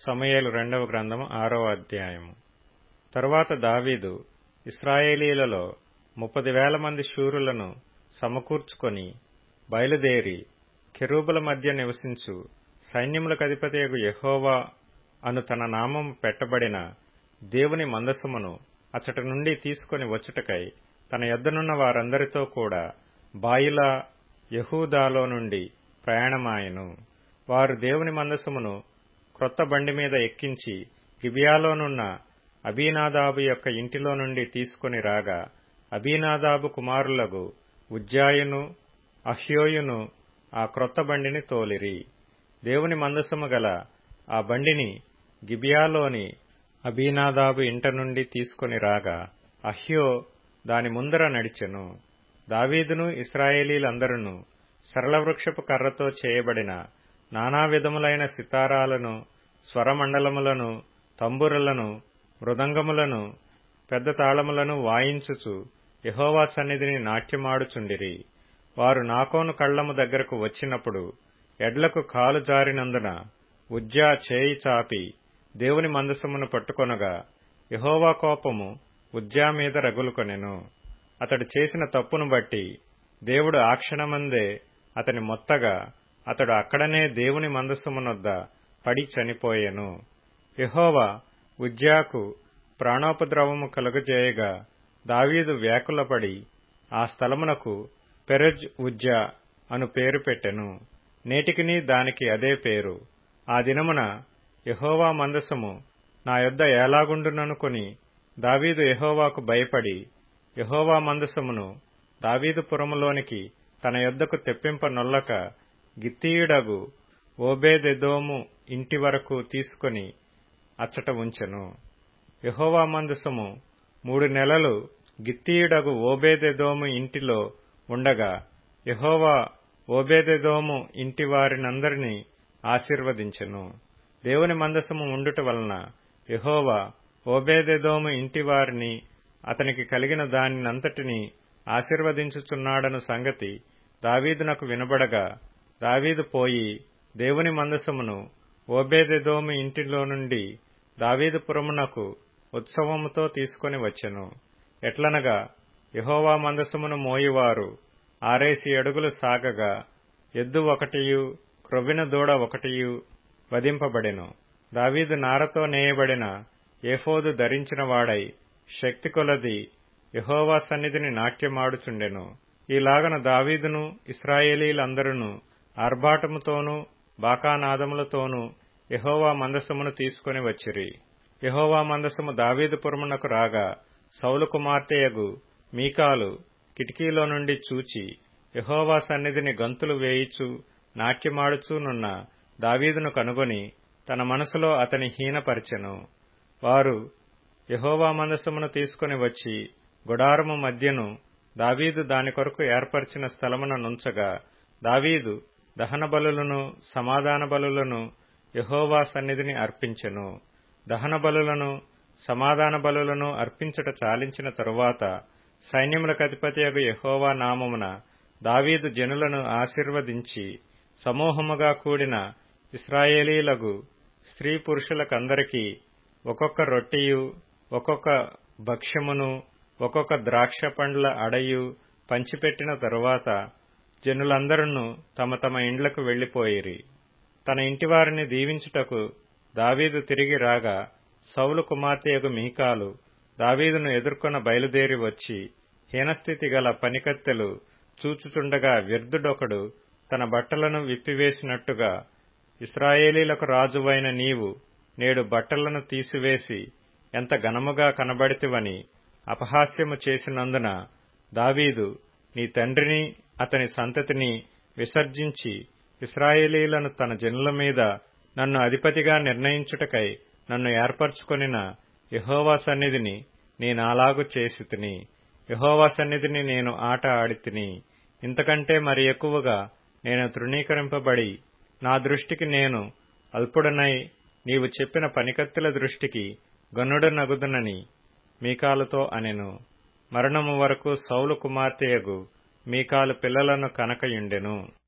సమూయేలు రెండవ గ్రంథము ఆరవ అధ్యాయము తరువాత దావీదు ఇస్రాయేలీలలో ముప్పది వేల మంది శూరులను సమకూర్చుకొని బయలుదేరి కెరూబుల మధ్య నివసించు సైన్యములకు అధిపతియగు యెహోవా అను తన నామము పెట్టబడిన దేవుని మందసమును అచ్చట నుండి తీసుకొని వచ్చుటకై తన యొద్దనున్న వారందరితో కూడా బాయిలా యహూదాలో నుండి ప్రయాణమాయెను వారు దేవుని మందసమును క్రొత్త బండి మీద ఎక్కించి గిబియాలోనున్న అబీనాదాబు యొక్క ఇంటిలో నుండి తీసుకొని రాగా అబీనాదాబు కుమారులకు ఉజ్జాయును అహ్యోయును ఆ క్రొత్త బండిని తోలిరి దేవుని మందసము గల ఆ బండిని గిబియాలోని అబీనాదాబు ఇంట నుండి తీసుకొని రాగా అహ్యో దాని ముందర నడిచెను దావీదును ఇస్రాయేలీలందరూ సరళవృక్షపు కర్రతో చేయబడిన నానా విధములైన సితారాలను స్వరమండలములను తంబురలను మృదంగములను పెద్ద తాళములను వాయించుచు యహోవా సన్నిధిని నాట్యమాడుచుండిరి వారు నాకోను కళ్లము దగ్గరకు వచ్చినప్పుడు ఎడ్లకు కాలు జారినందున ఉజ్జా చేయి చాపి దేవుని మందసమును పట్టుకొనగా యహోవా కోపము ఉజ్జా మీద రగులుకొనెను అతడు చేసిన తప్పును బట్టి దేవుడు ఆ క్షణమందే అతని మొత్తగా అతడు అక్కడనే దేవుని మందసమునొద్ద పడి చనిపోయెను యహోవా ఉజ్జాకు ప్రాణోపద్రవము కలుగజేయగా దావీదు వ్యాకులపడి ఆ స్థలమునకు పెరజ్ ఉజ్జా అను పేరు పెట్టెను నేటికిని దానికి అదే పేరు ఆ దినమున యహోవా మందసము నా యొద్ద ఎలాగుండుననుకొని దావీదు యహోవాకు భయపడి యహోవా మందసమును దావీదు పురములోనికి తన యొద్దకు తెప్పింప నొల్లక గిత్తీయుడగు ఓబేదెదోము ఇంటి వరకు తీసుకుని అచ్చట ఉంచెను యహోవా మందసము మూడు నెలలు గిత్తీయుడగు ఓబేదెదోము ఇంటిలో ఉండగా యహోవా ఓబేదెదోము ఇంటి వారినందరినీ ఆశీర్వదించెను దేవుని మందసము ఉండుట వలన యహోవా ఓబేదెదోము ఇంటి వారిని అతనికి కలిగిన దానినంతటినీ ఆశీర్వదించుచున్నాడను సంగతి దావీదునకు వినబడగా దావీదు పోయి దేవుని మందసమును ఓబేదెదోము ఇంటిలో నుండి దావీదుపురమునకు ఉత్సవముతో తీసుకొని వచ్చెను ఎట్లనగా యహోవా మందసమును మోయివారు ఆరేసి అడుగులు సాగగా ఎద్దు ఒకటియు క్రొవ్విన దూడ ఒకటియు వధింపబడెను దావీదు నారతో నేయబడిన ఏఫోదు ధరించిన వాడై శక్తి కొలది యహోవా సన్నిధిని నాట్యమాడుచుండెను ఈలాగన దావీదును ఇస్రాయేలీలందరూ ఆర్భాటముతోనూ బాకానాదములతోనూ యహోవా మందసమును తీసుకుని వచ్చిరి యహోవా మందసము దావీదుపురమునకు రాగా సౌలు కుమార్తెయగు మీకాలు కిటికీలో నుండి చూచి యహోవా సన్నిధిని గంతులు వేయిచు నాట్యమాడుచూనున్న దావీదును కనుగొని తన మనసులో అతని హీనపరిచెను వారు యహోవా మందసమును తీసుకుని వచ్చి గుడారము మధ్యను దావీదు దాని కొరకు ఏర్పరిచిన స్థలమున నుంచగా దావీదు దహన బలులను సమాధాన బలులను యహోవా సన్నిధిని అర్పించెను దహన బలులను సమాధాన బలులను అర్పించుట చాలించిన తరువాత సైన్యములకు అధిపతియగు యహోవా నామమున దావీదు జనులను ఆశీర్వదించి సమూహముగా కూడిన ఇస్రాయేలీలగు స్త్రీ పురుషులకందరికీ ఒక్కొక్క రొట్టియు ఒక్కొక్క భక్ష్యమును ఒక్కొక్క ద్రాక్ష పండ్ల అడయు పంచిపెట్టిన తరువాత జనులందరూ తమ తమ ఇండ్లకు వెళ్లిపోయిరి తన ఇంటివారిని దీవించుటకు దావీదు తిరిగి రాగా సౌలు కుమార్తెయగు మీకాలు దావీదును ఎదుర్కొన బయలుదేరి వచ్చి హీనస్థితి గల పనికత్తెలు చూచుచుండగా వ్యర్థుడొకడు తన బట్టలను విప్పివేసినట్టుగా ఇస్రాయేలీలకు రాజువైన నీవు నేడు బట్టలను తీసివేసి ఎంత ఘనముగా కనబడితివని అపహాస్యము చేసినందున దావీదు నీ తండ్రిని అతని సంతతిని విసర్జించి ఇస్రాయేలీలను తన జనుల మీద నన్ను అధిపతిగా నిర్ణయించుటకై నన్ను ఏర్పరచుకొనిన యహోవా సన్నిధిని నేనాలాగు చేసి తిని యహోవా సన్నిధిని నేను ఆట ఆడితిని ఇంతకంటే మరి ఎక్కువగా నేను తృణీకరింపబడి నా దృష్టికి నేను అల్పుడనై నీవు చెప్పిన పనికత్తుల దృష్టికి గనుడనగుదునని మీకాలుతో అనెను మరణము వరకు సౌలు కుమార్తెయగు మీకాలు పిల్లలను కనకయుండెను